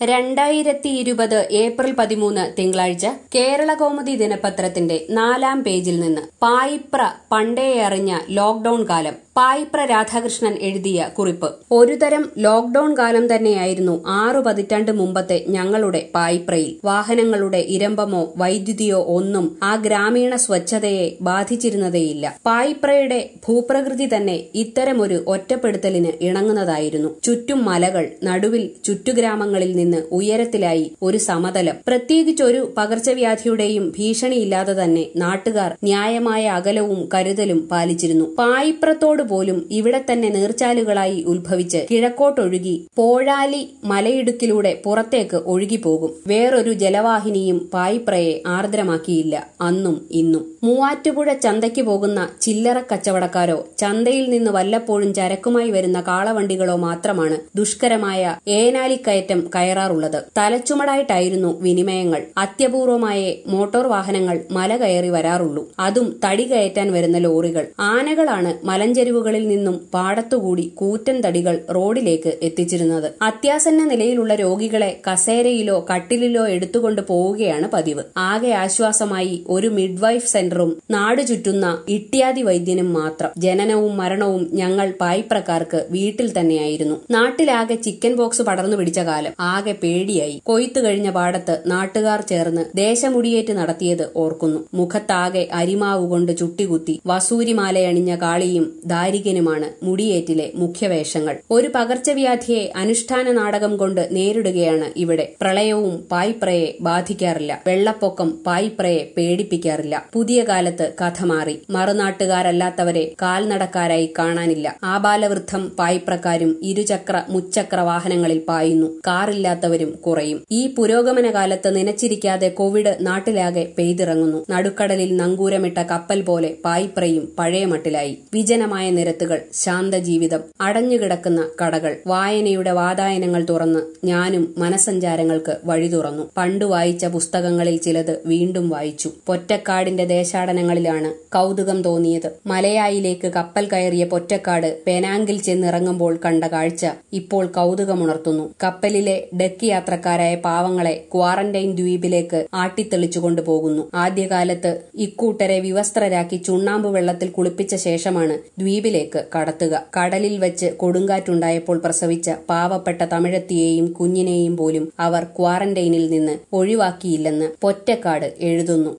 രണ്ടായിരത്തി ഇരുപത് ഏപ്രിൽ പതിമൂന്ന് തിങ്കളാഴ്ച കേരള കൗമുദി ദിനപത്രത്തിന്റെ നാലാം പേജിൽ നിന്ന് പായിപ്ര പണ്ടേ അറിഞ്ഞ ലോക്ഡൌൺ കാലം പായിപ്ര രാധാകൃഷ്ണൻ എഴുതിയ കുറിപ്പ് ഒരുതരം ലോക്ഡൌൺ കാലം തന്നെയായിരുന്നു ആറു പതിറ്റാണ്ട് മുമ്പത്തെ ഞങ്ങളുടെ പായിപ്രയിൽ വാഹനങ്ങളുടെ ഇരമ്പമോ വൈദ്യുതിയോ ഒന്നും ആ ഗ്രാമീണ സ്വച്ഛതയെ ബാധിച്ചിരുന്നതേയില്ല പായിപ്രയുടെ ഭൂപ്രകൃതി തന്നെ ഇത്തരമൊരു ഒറ്റപ്പെടുത്തലിന് ഇണങ്ങുന്നതായിരുന്നു ചുറ്റും മലകൾ നടുവിൽ ചുറ്റുഗ്രാമങ്ങളിൽ നിന്ന് ഉയരത്തിലായി ഒരു സമതലം പ്രത്യേകിച്ചൊരു പകർച്ചവ്യാധിയുടെയും ഭീഷണിയില്ലാതെ തന്നെ നാട്ടുകാർ ന്യായമായ അകലവും കരുതലും പാലിച്ചിരുന്നു പായിപ്രത്തോട് പോലും ഇവിടെ തന്നെ നീർച്ചാലുകളായി ഉത്ഭവിച്ച് കിഴക്കോട്ടൊഴുകി പോഴാലി മലയിടുക്കിലൂടെ പുറത്തേക്ക് ഒഴുകിപ്പോകും വേറൊരു ജലവാഹിനിയും പായിപ്രയെ ആർദ്രമാക്കിയില്ല അന്നും ഇന്നും മൂവാറ്റുപുഴ ചന്തയ്ക്ക് പോകുന്ന ചില്ലറ കച്ചവടക്കാരോ ചന്തയിൽ നിന്ന് വല്ലപ്പോഴും ചരക്കുമായി വരുന്ന കാളവണ്ടികളോ മാത്രമാണ് ദുഷ്കരമായ ഏനാലിക്കയറ്റം കയറാറുള്ളത് തലച്ചുമടായിട്ടായിരുന്നു വിനിമയങ്ങൾ അത്യപൂർവമായ മോട്ടോർ വാഹനങ്ങൾ മല കയറി വരാറുള്ളൂ അതും തടി കയറ്റാൻ വരുന്ന ലോറികൾ ആനകളാണ് മലഞ്ചെരുവുകളിൽ നിന്നും പാടത്തുകൂടി കൂറ്റൻ തടികൾ റോഡിലേക്ക് എത്തിച്ചിരുന്നത് അത്യാസന്ന നിലയിലുള്ള രോഗികളെ കസേരയിലോ കട്ടിലിലോ എടുത്തുകൊണ്ട് പോവുകയാണ് പതിവ് ആകെ ആശ്വാസമായി ഒരു മിഡ്വൈഫ് സെന്ററും നാടു ചുറ്റുന്ന ഇട്ടിയാദി വൈദ്യനും മാത്രം ജനനവും മരണവും ഞങ്ങൾ പായിപ്രക്കാർക്ക് വീട്ടിൽ തന്നെയായിരുന്നു നാട്ടിലാകെ ചിക്കൻ ബോക്സ് പടർന്നു പിടിച്ച കാലം ആകെ പേടിയായി കൊയ്ത്തു കഴിഞ്ഞ പാടത്ത് നാട്ടുകാർ ചേർന്ന് ദേശമുടിയേറ്റ് നടത്തിയത് ഓർക്കുന്നു മുഖത്താകെ അരിമാവ് കൊണ്ട് ചുട്ടികുത്തി വസൂരിമാലയണിഞ്ഞ കാളിയും ദാരികനുമാണ് മുടിയേറ്റിലെ മുഖ്യവേഷങ്ങൾ ഒരു പകർച്ചവ്യാധിയെ അനുഷ്ഠാന നാടകം കൊണ്ട് നേരിടുകയാണ് ഇവിടെ പ്രളയവും പായ്പ്രയെ ബാധിക്കാറില്ല വെള്ളപ്പൊക്കം പായ്പ്രയെ പേടിപ്പിക്കാറില്ല പുതിയ കാലത്ത് കഥ മാറി മറുനാട്ടുകാരല്ലാത്തവരെ കാൽനടക്കാരായി കാണാനില്ല ആബാലവൃദ്ധം പായ്പ്രക്കാരും ഇരുചക്ര മുച്ചക്ര വാഹനങ്ങളിൽ പായുന്നു കാറില്ലാത്തവരും കുറയും ഈ പുരോഗമന കാലത്ത് നനച്ചിരിക്കാതെ കോവിഡ് നാട്ടിലാകെ പെയ്തിറങ്ങുന്നു നടുക്കടലിൽ നങ്കൂരമിട്ട കപ്പൽ പോലെ പായ്പ്രയും പഴയ മട്ടിലായി വിജനമായ നിരത്തുകൾ ശാന്തജീവിതം അടഞ്ഞുകിടക്കുന്ന കടകൾ വായനയുടെ വാതായനങ്ങൾ തുറന്ന് ഞാനും മനസഞ്ചാരങ്ങൾക്ക് വഴി തുറന്നു പണ്ടു വായിച്ച പുസ്തകങ്ങളിൽ ചിലത് വീണ്ടും വായിച്ചു പൊറ്റക്കാടിന്റെ ദേശാടനങ്ങളിലാണ് കൗതുകം തോന്നിയത് മലയായിലേക്ക് കപ്പൽ കയറിയ പൊറ്റക്കാട് പെനാങ്കിൽ ചെന്നിറങ്ങുമ്പോൾ കണ്ട കാഴ്ച ഇപ്പോൾ കൗതുകമുണർത്തുന്നു കപ്പലിലെ ഡെക്ക് യാത്രക്കാരായ പാവങ്ങളെ ക്വാറന്റൈൻ ദ്വീപിലേക്ക് ആട്ടിത്തെളിച്ചുകൊണ്ട് പോകുന്നു ആദ്യകാലത്ത് ഇക്കൂട്ടരെ വിവസ്ത്രരാക്കി ചുണ്ണാമ്പ് വെള്ളത്തിൽ കുളിപ്പിച്ച ശേഷമാണ് ദ്വീപിലേക്ക് കടത്തുക കടലിൽ വെച്ച് കൊടുങ്കാറ്റുണ്ടായപ്പോൾ പ്രസവിച്ച പാവപ്പെട്ട തമിഴത്തിയെയും കുഞ്ഞിനെയും പോലും അവർ ക്വാറന്റൈനിൽ നിന്ന് ഒഴിവാക്കിയില്ലെന്ന് പൊറ്റക്കാട് എഴുതുന്നു